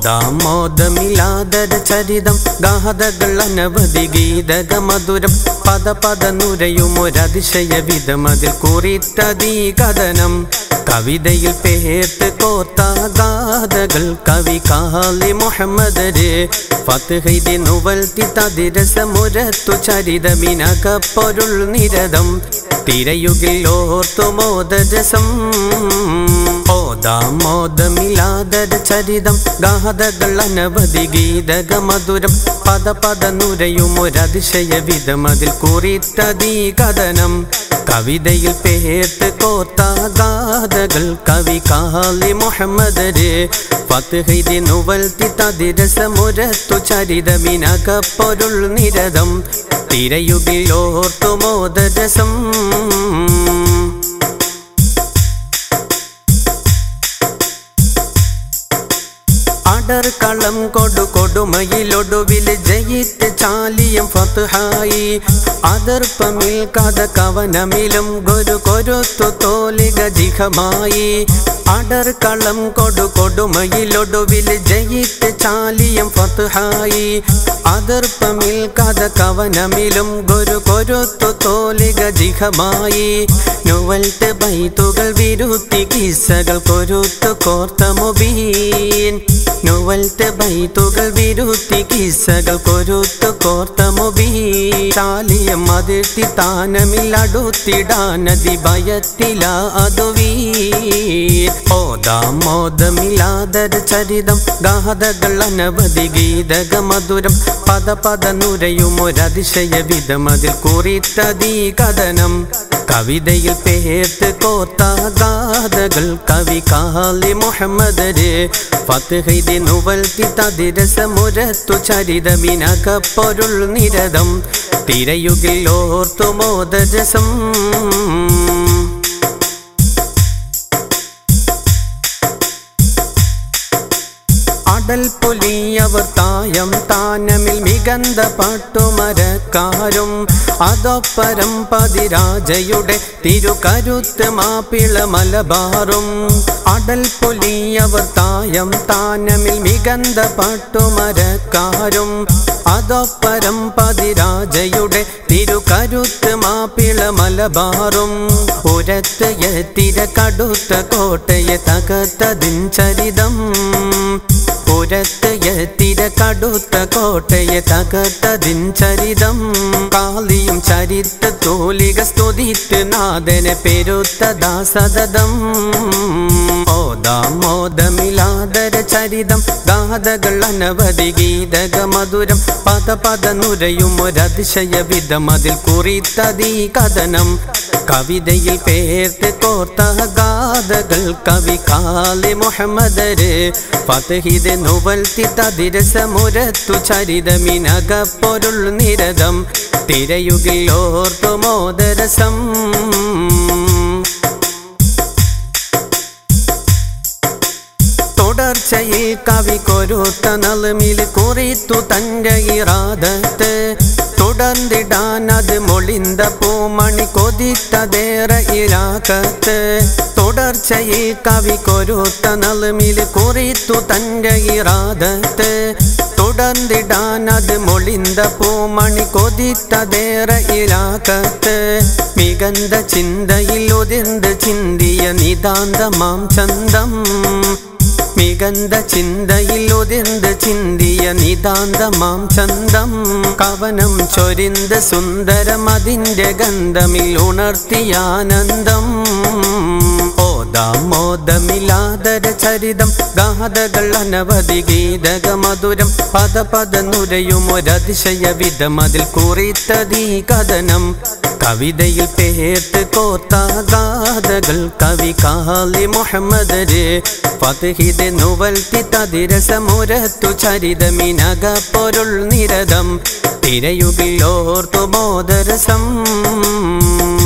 ഓതാമോദമില്ലാതര ചരിതം ഗാഹതകൾ അനവധി ഗീതക മധുരം പദ പദ നുരയുമൊരതിശയ വിധം അതിൽ കുറിത്തതീ കഥനം കവിതയിൽ പേർത്ത് കോർത്ത ഗാഥകൾ കവി കാലി മുഹമ്മദര് ഫത്ഹൈതി നുവൽത്തി തതിരസമുരത്തു ചരിതമിനകപ്പൊരുൾ നിരതം തിരയുകിൽ ഓർത്തു മോദരസം ഓതാമോദമില്ലാതര ചരിതം ഗാഥകൾ അനവധി ഗീതക മധുരം പദ പദ നുരയുമൊരതിശയ വിധം അതിൽ കുറിത്തതീ കഥനം കവിതയിൽ പേർത്ത് കോർത്ത ഗാഥകൾ കവി കാലി മുഹമ്മദര് ഫത്ഹൈതി നുവൽത്തി തതിരസമുരത്തു ചരിതമിനകപ്പൊരുൾ നിരതം തിരയുകിൽ ഓർത്തു മോദരസം അടർക്കളം കൊടു കൊടുമയിലൊടുവിൽ ജയിത്ത് ചാലിയം ഫത്ഹായി അതർപ്പമിൽ കഥ കവനമിലും ഗുരു കൊരുത്തു തോലിക ജിഹമായി അടർക്കളം കൊടു കൊടുമയിലൊടുവിൽ ജയിത്ത് ചാലിയം ഫത്ഹായി അതർപ്പമിൽ കഥ കവനമിലും ഗുരു കൊരുത്തു തോലിക ജിഹമായി നുവൽത്ത് ബൈത്തുകൾ വിരുത്തി കിസ്സകൾ കൊരുത്തു കോർത്ത മുബീൻ നുവൽത്ത് ബൈത്തുകൾ വിരുത്തി കിസ്സകൾ കൊരുത്തു കോർത്ത മുബീൻ ചാലിയം അതിർത്തി താനമിൽ അടുത്തിടാനതി ഭയത്തില അതുവീ ഓതാമോദമില്ലാതര ചരിതം ഗാഥകൾ അനവധി ഗീതക മധുരം പദ പദ നുരയുമൊരതിശയ വിധം അതിൽ കുറിത്തതീ കഥനം കവിതയിൽ പേർത്ത് കോർത്ത ഗാഥകൾ കവി കാലി മുഹമ്മദര് ഫത്ഹൈതി നുവൽത്തി തതിരസമുരത്തു ചരിതമിനകപ്പൊരുൾ നിരതം തിരയുകിൽ ഓർത്തു മോദരസം അടൽ പൊലിയവർ തായം താനമിൽ മികന്ത പാട്ടുമരക്കാരും അതൊപ്പരം പതിരാജയുടെ തിരുകരുത്ത് മാപ്പിള മലബാറും അടൽ പൊലിയവർ തായം താനമിൽ മികന്ത പാട്ടുമരക്കാരും അതൊപ്പരം പതിരാജയുടെ തിരുകരുത്ത് മാപ്പിള മലബാറും ഉരത്ത് എത്തിര കടുത്ത കോട്ടയെ തകർത്തതിൻ ചരിതം പുരത്ത് എത്തിര കടുത്ത കോട്ടയെ തകർത്തതിൻ ചരിതം കാളിയും ചരിത്ര തോലിക സ്തുതിത്ത് നാഥനെ പെരുത്തതാ സതതം ഓതാമോദമിലാതര ചരിതം ഗാഥകൾ അനവധി ഗീതക മധുരം പദ പദ നുരയും ഒരതിശയ വിധം അതിൽ കുറിത്തതീ കഥനം കവിതയിൽ പേർത്ത് കോർത്ത ഗാഥകൾ കവി കാലി മുഹമ്മദര് ഫതഹിത് നുവൽത്തി തതിരസമുരത്തു ചരിതമിനകപ്പൊരുൾ നിരതം തിരയുകിൽ ഓർത്തു മോദരസം തുടർച്ചയിൽ കവി കൊരുത്ത നളുമിൽ കുറിത്തു തൻ്റെ ഇറാദത്ത് തുടർന്നിടാൻ അത് മൊളിന്ത പൂമണി കൊതിത്തതേറെ ഇരാക്കത്ത് തുടർച്ചയിൽ കവി കൊരുത്ത നളുമിൽ കുറിത്തു തൻ്റെ ഇറാദത്ത് തുടർന്നിടാൻ അത് മൊളിന്ത പൂമണി കൊതിത്തതേറെ ഇരാക്കത്ത് മികന്ത ചിന്തയിൽ ഒതിർന്ന് ചിന്തിയ നിതാന്തമാം ചന്തം മികന്ത ചിന്തയിൽ ഒതിർന്ന് ചിന്തിയ നിതാന്തമാം ചന്തം കവനം ചൊരിന്ത് സുന്ദരം അതിൻ്റെ ഗന്ധമിൽ ഉണർത്തിയാനന്ദം ഓതാമോദമിലാതര ചരിതം ഗാഥകൾ അനവധി ഗീതക മധുരം പദ പദ നുരയും ഒരതിശയ വിധം അതിൽ കുറിത്തതീ കഥനം കവിതയിൽ പേർത്ത് കോർത്ത ഗാഥകൾ കവി കാലി മുഹമ്മദര് ഫത്ഹിത് നുവൽത്തി തതിരസമുരത്തു ചരിതമിനക പൊരുൾ നിരതം തിരയുകിൽ ഓർത്തു ബോധരസം